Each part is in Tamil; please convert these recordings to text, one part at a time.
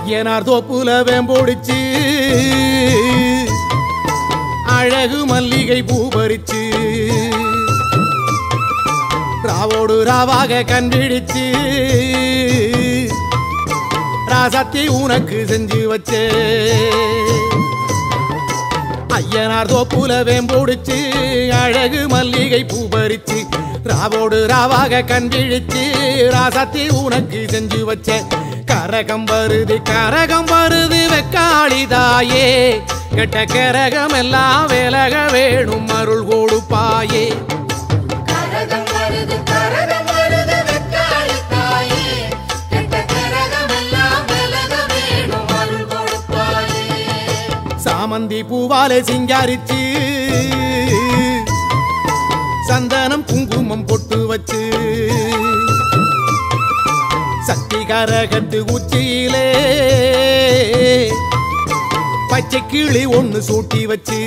ஐயனார் தோப்புல வேம்போடிச்சு அழகு மல்லிகை பூ பறிச்சு ராவோடு ராவாக கண்டிடிச்சு ராசத்தி உனக்கு செஞ்சு வச்சே ஐயனார் தோப்புல வேம்போடிச்சு அழகு மல்லிகை பூ பறிச்சு ராவோடு ராவாக கண்டிழிச்சு ராசத்தி உனக்கு செஞ்சு வச்ச கரகம் வருது கரகம் வருது வெக்காளி தாயே கெட்ட கரகம் எல்லாம் விலக வேணும் அருள் கொடுப்பாயே கரகம் வருது கரகம் வருது வெக்காளி தாயே கெட்ட கரகம் எல்லாம் விலக வேணும் அருள் கொடுப்பாயே சாமந்தி பூவாலே சிங்காரிச்சு சந்தனம் குங்குமம் பொட்டு வச்சு சக்தி கரகத்து உச்சியிலே பச்சை கிளி ஒண்ணு சூட்டி வச்சு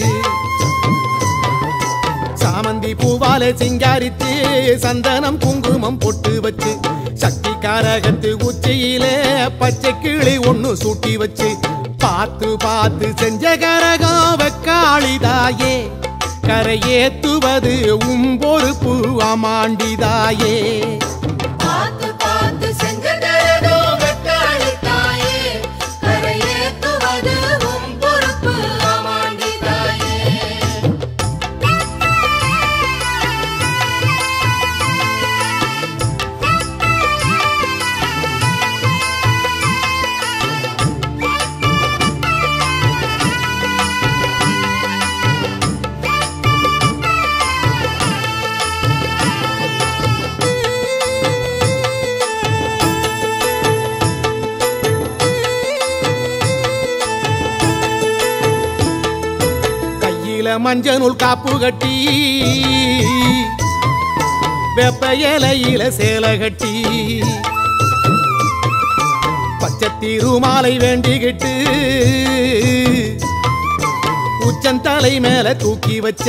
சாமந்தி பூவாலே சிங்காரித்து சந்தனம் குங்குமம் பொட்டு வச்சு சக்தி காரகத்து உச்சியிலே பச்சை கிளி ஒண்ணு சூட்டி வச்சு பார்த்து பார்த்து செஞ்ச கரகம் வெக்காளிதாயே கரையேத்துவது உம் பொறுப்பு அமாண்டிதாயே பார்த்து பார்த்து செஞ்ச கரகம் வெக்காளி தாயே கரையேத்துவது உம் பொறுப்பு ஆமாண்டி தாயே கையில மஞ்சள் நூல் காப்பு கட்டி வெப்ப இலையில சேலை கட்டி பச்சை திருமாலை வேண்டிக்கிட்டு உச்சந்தலை மேல தூக்கி வச்ச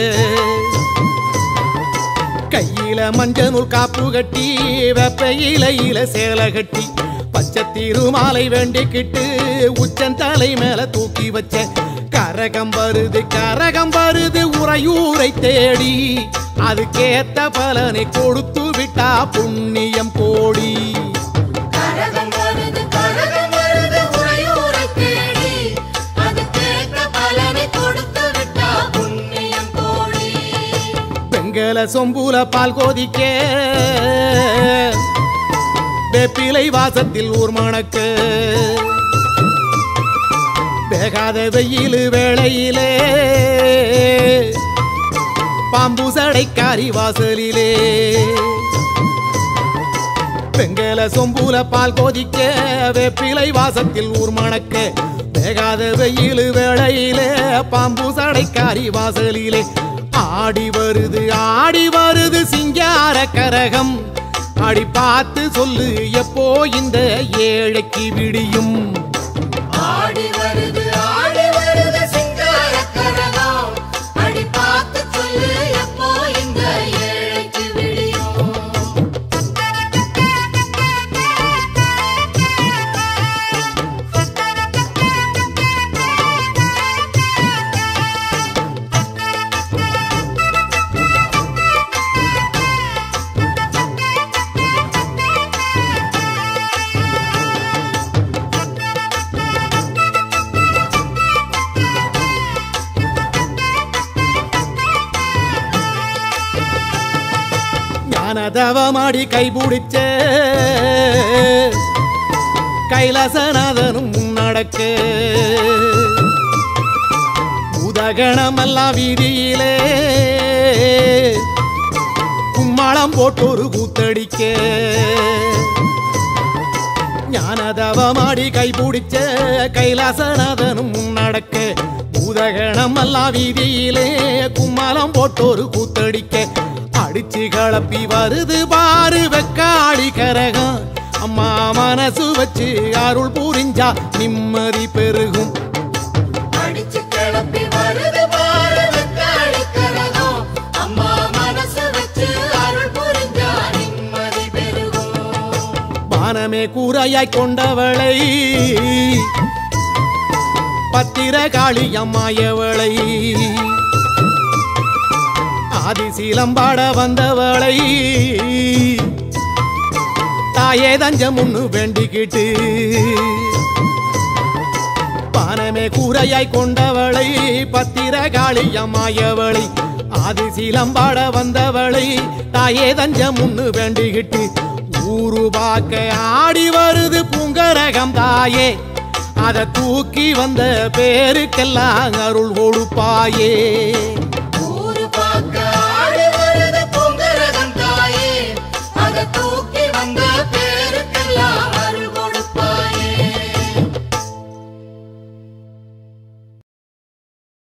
கையில மஞ்சள் நூல் காப்பு கட்டி வெப்ப இலையில சேலை கட்டி பச்சை திருமாலை வேண்டிக்கிட்டு உச்சந்தலை மேல தூக்கி வச்ச கரகம் வருது கரகம் வருது உறையூரை தேடி அதுக்கேத்த பலனை கொடுத்து விட்டா புண்ணியம் கோடி கரகம் வருது கரகம் வருது உறையூரை தேடி அதுக்கேற்ற பலனை கொடுத்து விட்டா புண்ணியம் கோடி வெங்கல சொம்புல பால் கோதிக்க வேப்பிலை வாசத்தில் ஊர் மணக்க வேகாத வெயில் வேளையிலே பாம்பு சடைக்காரி வாசலிலே வெங்கல சொம்புல பால் கொதிக்க வேப்பிலை வாசத்தில் ஊர் மணக்க வேகாத வெயில் வேளையிலே பாம்பு சடைக்காரி வாசலிலே ஆடி வருது ஆடி வருது சிங்கார கரகம் அடி பார்த்து சொல்லு எப்போ இந்த ஏழைக்கு விடியும் ஆடி வருது ஆடி வருது சிங்கார கரகம் அடி பார்த்து சொல்லு எப்போ இந்த ஏழைக்கு விடியும் ஞானதவமாடி கைபிடிச்ச கைலாசநாதனும் முன்னடக்க உதகணமெல்லாம் வீதியிலே கும்மாளம் போட்டு ஒரு கூத்தடிக்க ஞானதவமாடி கைபிடிச்ச கைலாசநாதனும் முன்னடக்க பூதகணம் எல்லாம் வீதியிலே கும்மாளம் போட்டோரு கூத்தடிக்க அடிச்சு கலப்பி வருது பாரு வெக்காடி கரகம் அம்மா மனசு வச்சு அருள் புரிஞ்சா நிம்மதி பெருகும் அடிச்சு கிளப்பி வருது பாரு வெக்காளி கரகம் அம்மா மனசு வச்சு அருள் புரிஞ்சா நிம்மதி பெருகும் பானமே கூரையாய் கொண்டவளை பத்திர காளி அம்மாயவளை ஆதிசீலம்பாட வந்தவளை தாயே தஞ்சம் முன்னு வேண்டிக்கிட்டு பானமே கூரையாய் கொண்டவளை பத்திர காளி அம்மாயவளை ஆதிசீலம்பாட வந்தவளை தாயே தஞ்சம் முன்னு வேண்டிக்கிட்டு ஊரு பார்க்க ஆடி வருது பூங்கரகம் தாயே அதை தூக்கி வந்த பேருக்கெல்லாம் அருள் கொடுப்பாயே